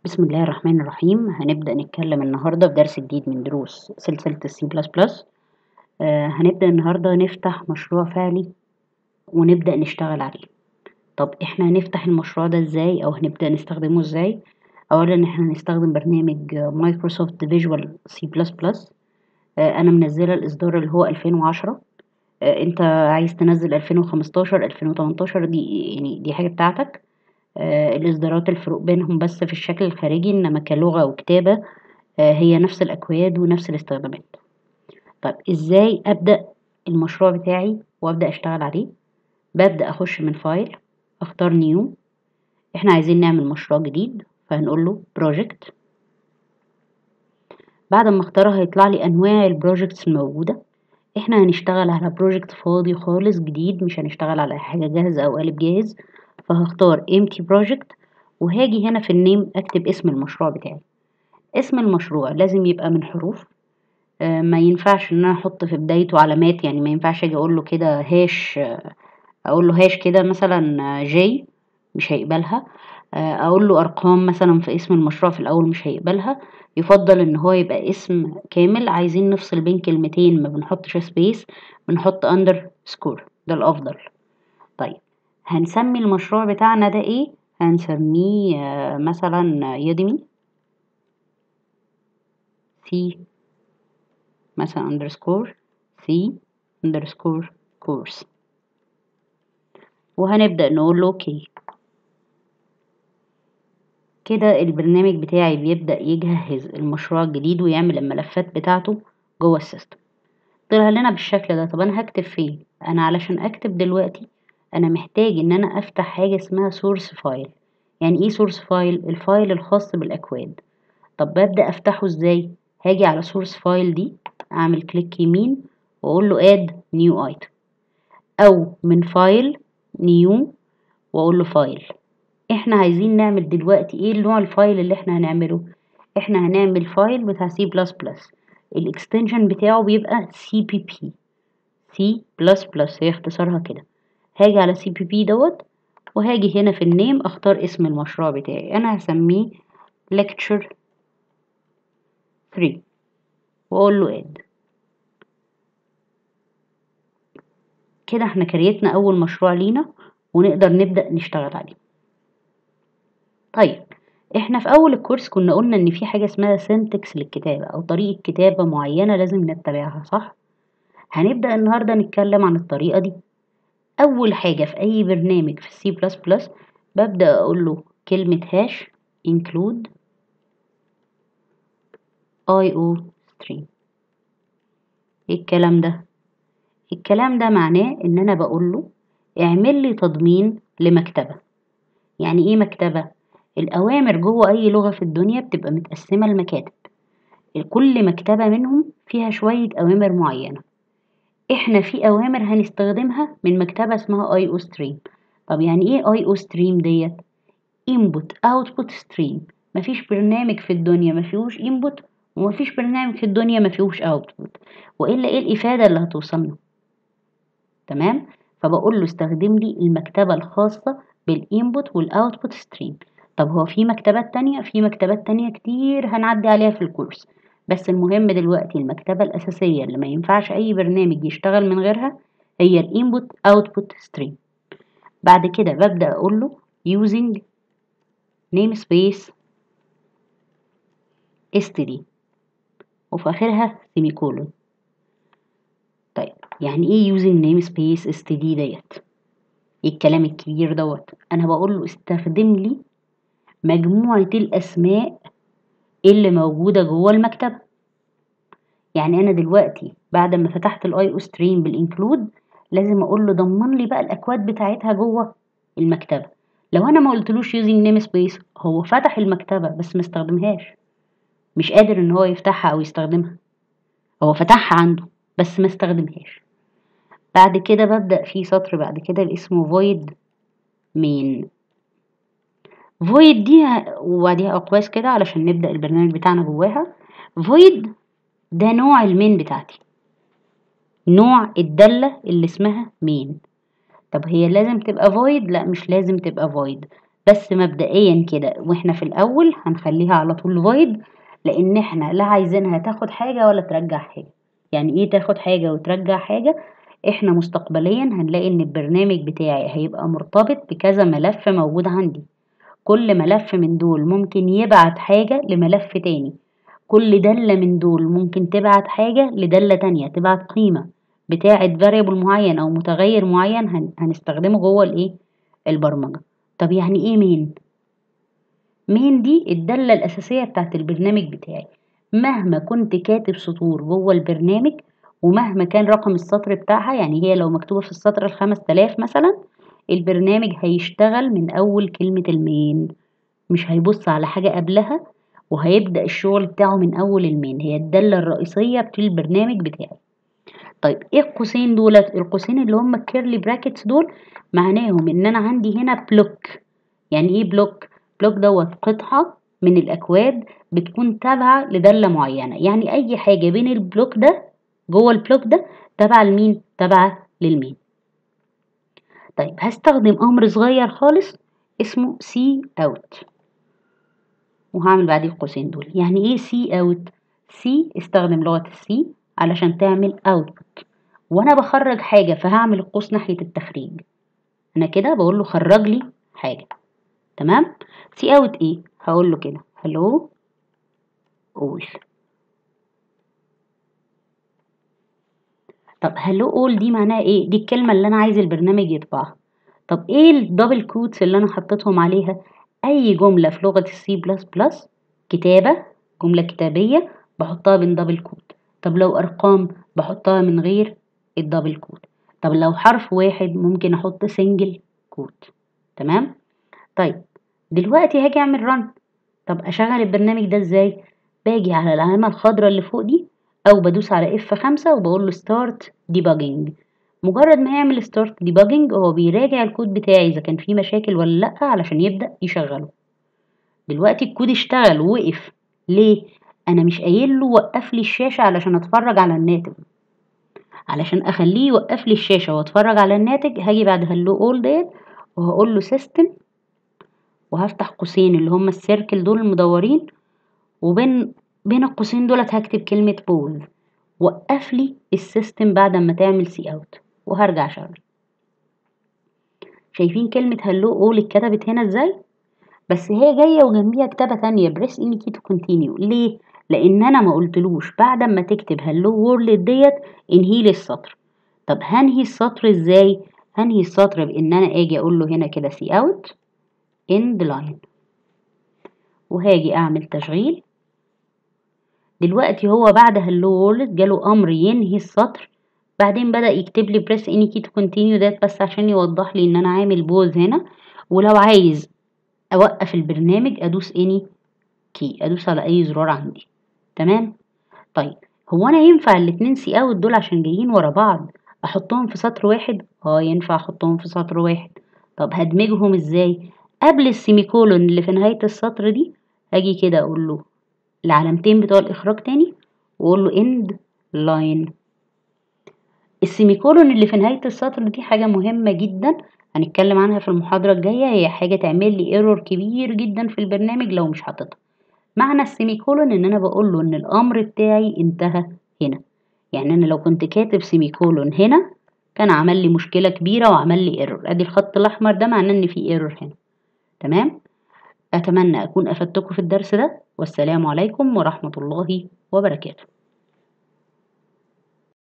بسم الله الرحمن الرحيم هنبدأ نتكلم النهاردة في درس جديد من دروس سلسلة السي بلس بلس هنبدأ النهاردة نفتح مشروع فعلي ونبدأ نشتغل عليه طب احنا هنفتح المشروع ده ازاي او هنبدأ نستخدمه ازاي اولا احنا هنستخدم برنامج مايكروسوفت فيجوال سي بلس بلس انا منزلة الاصدار اللي هو 2010 انت عايز تنزل 2015 2018 دي يعني دي حاجة بتاعتك آه الإصدارات الفروق بينهم بس في الشكل الخارجي إنما كلغة وكتابة آه هي نفس الأكواد ونفس الاستخدامات طيب إزاي أبدأ المشروع بتاعي وأبدأ أشتغل عليه ببدأ أخش من فايل أختار نيو إحنا عايزين نعمل مشروع جديد فهنقول له بروجكت بعد ما اختارها هيطلع لي أنواع البروجكتس الموجودة إحنا هنشتغل على بروجكت فاضي خالص جديد مش هنشتغل على حاجة جاهزة أو قالب جاهز فهختار empty project وهاجي هنا في النيم اكتب اسم المشروع بتاعي اسم المشروع لازم يبقى من حروف آه ما ينفعش ان انا احط في بدايته علامات يعني ما ينفعش اجي اقول له كده هاش آه اقول له هاش كده مثلا جي مش هيقبلها آه اقول له ارقام مثلا في اسم المشروع في الاول مش هيقبلها يفضل ان هو يبقى اسم كامل عايزين نفصل بين كلمتين ما بنحطش سبيس بنحط اندر سكور ده الافضل طيب هنسمي المشروع بتاعنا ده ايه هنسميه آه مثلا يوديمي سي مثلا اندرسكور سي اندرسكور كورس وهنبدأ نقول له اوكي كده البرنامج بتاعي بيبدأ يجهز المشروع الجديد ويعمل الملفات بتاعته جوه السيستم طلع لنا بالشكل ده طب انا هكتب فين انا علشان اكتب دلوقتي انا محتاج ان انا افتح حاجه اسمها سورس فايل يعني ايه سورس فايل الفايل الخاص بالاكواد طب ببدا افتحه ازاي هاجي على سورس فايل دي اعمل كليك يمين واقول له اد نيو ايتم او من فايل نيو واقول له فايل احنا عايزين نعمل دلوقتي ايه نوع الفايل اللي احنا هنعمله احنا هنعمل فايل بتاع سي بلس بلس الاكستنشن بتاعه بيبقى سي بي بي سي بلس بلس هي اختصارها كده هاجي على سي بي بي دوت وهاجي هنا في النيم اختار اسم المشروع بتاعي انا هسميه lecture 3 واقول له add كده احنا كريتنا اول مشروع لينا ونقدر نبدأ نشتغل عليه طيب احنا في اول الكورس كنا قلنا ان في حاجة اسمها سنتكس للكتابة او طريقة كتابة معينة لازم نتبعها صح هنبدأ النهاردة نتكلم عن الطريقة دي اول حاجة في اي برنامج في السي بلس بلس ببدأ اقول له كلمة هاش include io string ايه الكلام ده الكلام ده معناه ان انا بقول له اعمل لي تضمين لمكتبة يعني ايه مكتبة الاوامر جوه اي لغة في الدنيا بتبقى متقسمة لمكاتب كل مكتبة منهم فيها شوية اوامر معينة احنا في اوامر هنستخدمها من مكتبة اسمها اي او ستريم طب يعني ايه اي او ستريم ديت input output stream مفيش برنامج في الدنيا ما فيهوش input ومفيش برنامج في الدنيا ما فيهوش output والا ايه الافادة اللي هتوصلنا تمام فبقول له استخدم لي المكتبة الخاصة بالانبوت والاوتبوت ستريم طب هو في مكتبات تانية في مكتبات تانية كتير هنعدي عليها في الكورس بس المهم دلوقتي المكتبة الأساسية اللي ما ينفعش أي برنامج يشتغل من غيرها هي الانبوت اوتبوت ستريم بعد كده ببدأ أقول له using namespace std وفي آخرها سيميكولون طيب يعني ايه using namespace std ديت ايه الكلام الكبير دوت انا بقول له استخدم لي مجموعة الاسماء اللي موجودة جوه المكتبة يعني انا دلوقتي بعد ما فتحت الاي او ستريم بالانكلود لازم اقول له ضمن لي بقى الاكواد بتاعتها جوه المكتبة لو انا ما قلتلوش using namespace هو فتح المكتبة بس ما استخدمهاش مش قادر ان هو يفتحها او يستخدمها هو فتحها عنده بس ما استخدمهاش بعد كده ببدأ في سطر بعد كده اسمه void main void دي وبعديها أقواس كده علشان نبدأ البرنامج بتاعنا جواها void ده نوع المين بتاعتي نوع الدالة اللي اسمها main طب هي لازم تبقى void لا مش لازم تبقى void بس مبدئيا كده واحنا في الاول هنخليها على طول void لان احنا لا عايزينها تاخد حاجة ولا ترجع حاجة يعني ايه تاخد حاجة وترجع حاجة احنا مستقبليا هنلاقي ان البرنامج بتاعي هيبقى مرتبط بكذا ملف موجود عندي كل ملف من دول ممكن يبعت حاجة لملف تاني كل دالة من دول ممكن تبعت حاجة لدالة تانية تبعت قيمة بتاعة variable معين أو متغير معين هن هنستخدمه جوه الإيه البرمجة طب يعني إيه مين؟ مين دي الدالة الأساسية بتاعت البرنامج بتاعي مهما كنت كاتب سطور جوه البرنامج ومهما كان رقم السطر بتاعها يعني هي لو مكتوبة في السطر الخمس تلاف مثلا البرنامج هيشتغل من أول كلمة المين مش هيبص على حاجة قبلها وهيبدأ الشغل بتاعه من أول المين هي الدالة الرئيسية بتاع البرنامج بتاعي طيب ايه القوسين دولت القوسين اللي هم الكيرلي براكتس دول معناهم ان انا عندي هنا بلوك يعني ايه بلوك بلوك دوت قطعة من الاكواد بتكون تابعة لدالة معينة يعني اي حاجة بين البلوك ده جوه البلوك ده تابعة لمين تابعة للمين طيب هستخدم امر صغير خالص اسمه سي اوت وهعمل بعديه القوسين دول يعني ايه سي اوت سي استخدم لغة السي علشان تعمل اوتبوت وانا بخرج حاجة فهعمل القوس ناحية التخريج انا كده بقول له خرج لي حاجة تمام سي اوت ايه هقول له كده هلو قول طب هلو قول دي معناها ايه دي الكلمة اللي انا عايز البرنامج يطبعها طب ايه الدبل كوتس اللي انا حطيتهم عليها اي جملة في لغة السي بلس بلس كتابة جملة كتابية بحطها بين دبل كوت طب لو ارقام بحطها من غير الدبل كوت طب لو حرف واحد ممكن احط سنجل كوت تمام طيب دلوقتي هاجي اعمل رن طب اشغل البرنامج ده ازاي باجي على العلامة الخضراء اللي فوق دي او بدوس على اف خمسة وبقول له ستارت ديباجنج مجرد ما يعمل ستارت ديباجنج هو بيراجع الكود بتاعي اذا كان فيه مشاكل ولا لا علشان يبدا يشغله دلوقتي الكود اشتغل ووقف ليه انا مش قايل له وقف لي الشاشه علشان اتفرج على الناتج علشان اخليه يوقف لي الشاشه واتفرج على الناتج هاجي بعد هلو اول ديت وهقول له سيستم وهفتح قوسين اللي هما السيركل دول المدورين وبين بين القوسين دولت هكتب كلمة بوز وقف لي السيستم بعد ما تعمل سي اوت وهرجع اشغل شايفين كلمة هلو اول اتكتبت هنا ازاي بس هي جاية وجنبيها كتابة تانية بريس اني كي تو كونتينيو ليه لان انا ما قلتلوش بعد ما تكتب هلو وورلد ديت انهي لي السطر طب هنهي السطر ازاي هنهي السطر بان انا اجي اقول له هنا كده سي اوت اند لاين وهاجي اعمل تشغيل دلوقتي هو بعد هلو وورلد جاله امر ينهي السطر بعدين بدأ يكتب لي بريس اني كي تو كونتينيو ده بس عشان يوضح لي ان انا عامل بوز هنا ولو عايز اوقف البرنامج ادوس اني كي ادوس على اي زرار عندي تمام طيب هو انا ينفع الاتنين سي اوت دول عشان جايين ورا بعض احطهم في سطر واحد اه ينفع احطهم في سطر واحد طب هدمجهم ازاي قبل السيميكولون اللي في نهاية السطر دي هاجي كده اقول له العلامتين بتوع الاخراج تاني واقول له اند لاين السيميكولون اللي في نهاية السطر دي حاجة مهمة جدا هنتكلم عنها في المحاضرة الجاية هي حاجة تعمل لي ايرور كبير جدا في البرنامج لو مش حاططها معنى السيميكولون ان انا بقول له ان الامر بتاعي انتهى هنا يعني انا لو كنت كاتب سيميكولون هنا كان عمل لي مشكلة كبيرة وعمل لي ايرور ادي الخط الاحمر ده معناه ان في ايرور هنا تمام اتمنى اكون افدتكم في الدرس ده والسلام عليكم ورحمة الله وبركاته